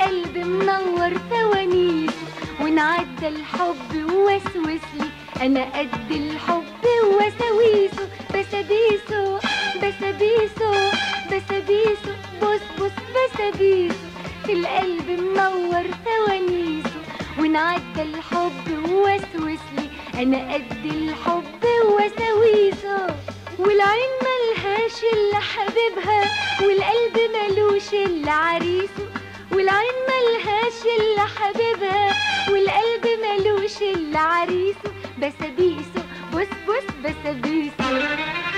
والقلب منور فوانيس ونعدى الحب ووسوسلي انا قد الحب ووساويسه بسابيسه بسابيسه بسابيسه بص بص بسابيسه في القلب منور فوانيسه ونعدى الحب ووسوسلي انا قد الحب ووساويسه والعين ملهاش الا حبيبها والقلب ملوش الا عريسه والعين ملهاش الا حبيبها والقلب ملوش الا عريسه بسابيسه بص بص بسابيسه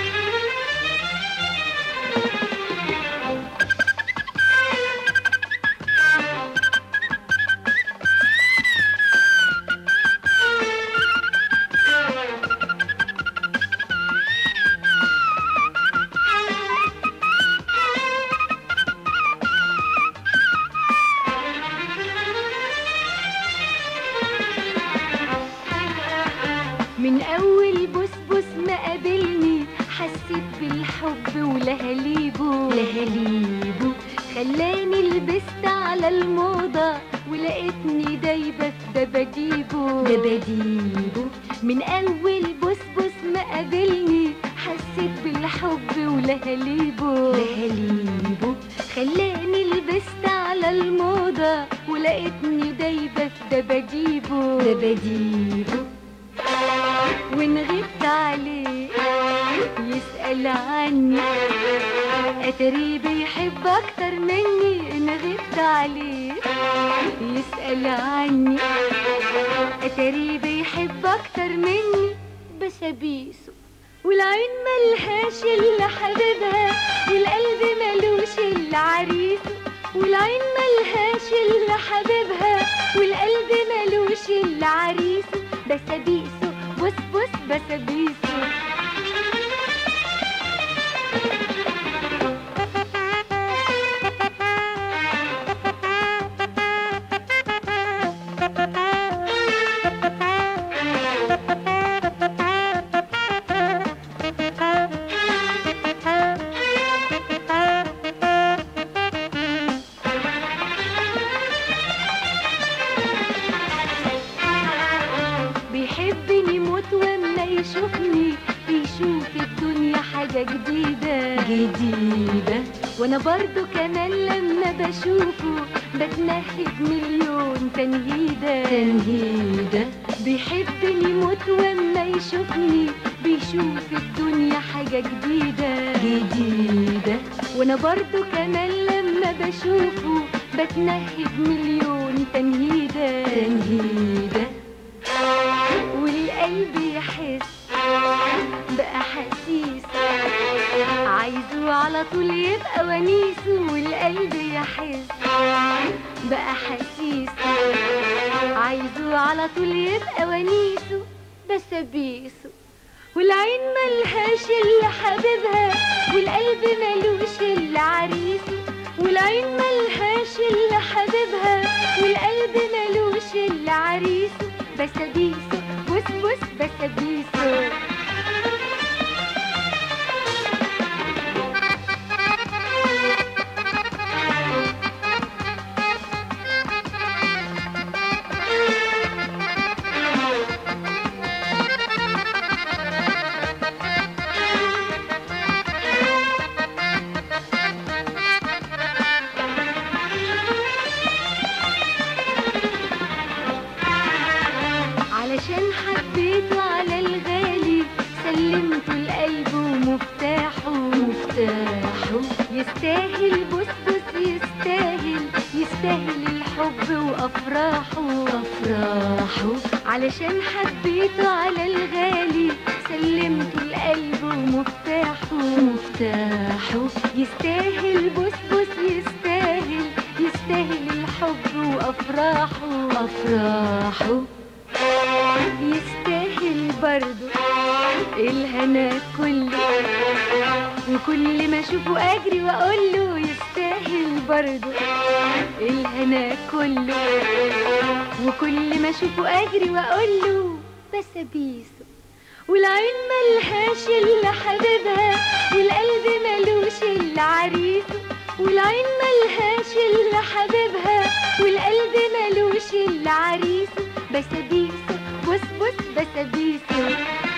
من اول بصبص ما قابلني حسيت بالحب ولهاليبه لهاليبه خلاني لبست على الموضة ولقيتني دايبة في دباديبه دباديبه من اول بصبص ما قابلني حسيت بالحب ولهاليبه لهاليبه خلاني لبست على الموضة ولقيتني دايبة في دباديبه دباديبه وإن غبت عليه يسأل عني أتري بيحب أكتر مني إن غبت عليه يسأل عني أتري بيحب أكتر مني بسابيسه والعين ملهاش إلا حبيبها والقلب ملوش إلا عريسه والعين ملهاش إلا حبيبها والقلب ملوش إلا عريسه بسابيسه بص بص بسابيسه بيحبني موت وما يشوفني بيشوف الدنيا حاجة جديدة جديدة وانا برضو كمان لما بشوفه بتنهد مليون تنهيدة تنهيدة بيحبني موت وما يشوفني بيشوف الدنيا حاجة جديدة جديدة وانا برضو كمان لما بشوفه بتنهد مليون تنهيدة تنهيدة والقلب يحس بأحاسيس عايزه على طول يبقى ونيسه والقلب يحس بأحاسيس عايزه على طول يبقى ونيسه بسابيسه والعين ملهاش الا حبيبها والقلب ملوش الا عريسه والعين ملهاش الا حبيبها والقلب ملوش الا عريسه بسابيسه بص بص بسابيسه علشان حبيته على الغالي سلمت القلب ومفتاحه مفتاحه يستاهل بص بص يستاهل يستاهل الحب وافراحه افراحه علشان حبيته على الغالي سلمت القلب ومفتاحه مفتاحه يستاهل بص بص يستاهل يستاهل الحب وافراحه افراحه يستاهل برضه الهنا كله وكل ما اشوفه اجري واقول له يستاهل برضه الهنا كله وكل ما اشوفه اجري واقول له بسابيسه والعين ملهاش الا حبيبها والقلب ملوش الا عريسه والعين ملهاش الا حبيبها والقلب ملوش الا عريسه بسابيسه بص بص بسابيسه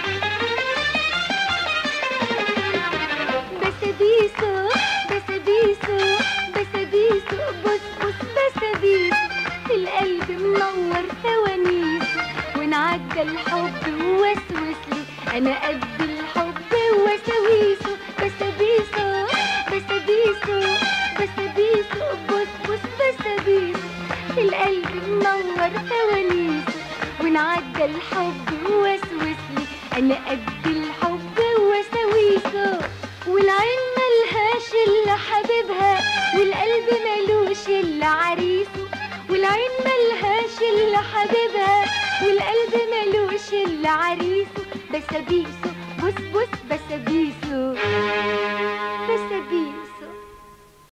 بسابيسه بسابيسه بسابيسه بص بص بسابيسه القلب منور فوانيسه ونعدى الحب ووسوس لي انا قد الحب وسويسه بسابيسه بسابيسه بسابيسه بص بص بسابيسه القلب منور فوانيسه ونعدى الحب ووسوس لي انا قد الحب وسويسه والعين ملهاش الا حبيبها والقلب ملوش الا عريسه والعين ملهاش الا حبيبها والقلب ملوش الا عريسه بسابيسه بص بص بسابيسه